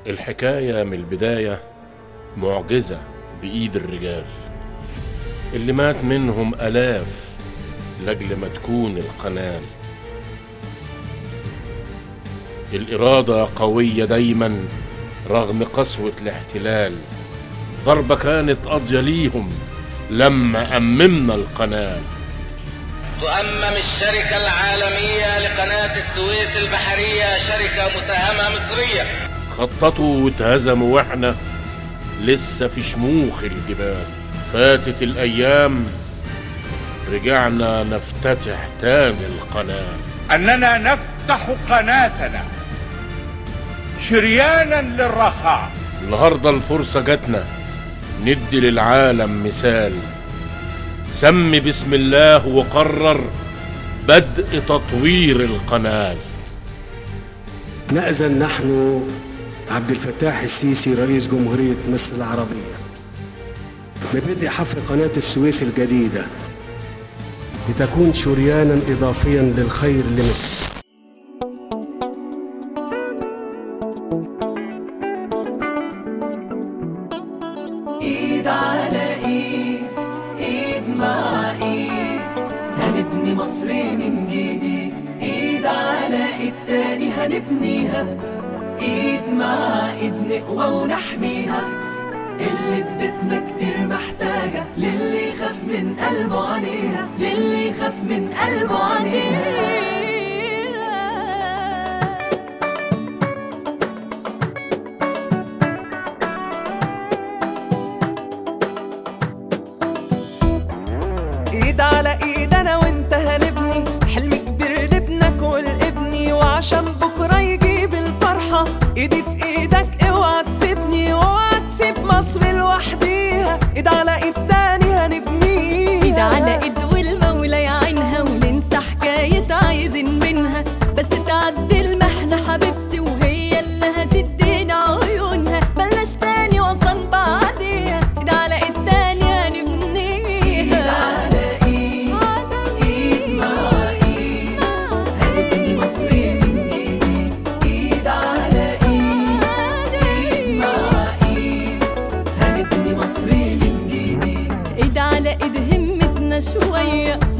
الحكاية من البداية معجزة بإيد الرجال اللي مات منهم آلاف لأجل ما تكون القناة الإرادة قوية دايما رغم قسوة الاحتلال ضربة كانت قاضية ليهم لما أممنا القناة تؤمم الشركة العالمية لقناة السويس البحرية شركة مساهمة مصرية خططوا واتهزموا واحنا لسه في شموخ الجبال فاتت الأيام رجعنا نفتتح تاني القناة أننا نفتح قناتنا شريانا للرخاء النهاردة الفرصة جاتنا ندي للعالم مثال سمي بسم الله وقرر بدء تطوير القناه نأذن نحن عبد الفتاح السيسي رئيس جمهورية مصر العربية ببدء حفر قناة السويس الجديدة لتكون شريانا إضافيا للخير لمصر ايد على ايد ايد مع ايد هنبني مصر من جديد ايد على ايد تاني هنبنيها ايد مع ايد نقوى ونحميها اللي ادتنا كتير محتاجة للي يخاف من قلبه عليها للي يخاف من قلبه عليها ايد على ايد انا وانت هنبني حلم كبير لابنك ولابني وعشان بكره يجيب الفرحه ايدي في ايدك اوعى تسيبني اوعى تسيب مصر لوحديها ايد على ايد تاني هنبنيها ايد على ايد والمولى يعينها وننسى حكاية عايزين منها بس تعدي المحنة حبيبتي وهي اللي هتدينا عيونها بلاش تاني وطن بعديها ايد على ايد تاني هنبنيها ايد على ايد ايد مع ايد هنبني مصر من جديد ايد على ايد ايد مع ايد هنبني مصر من جديد ايد على ايد همتنا شوية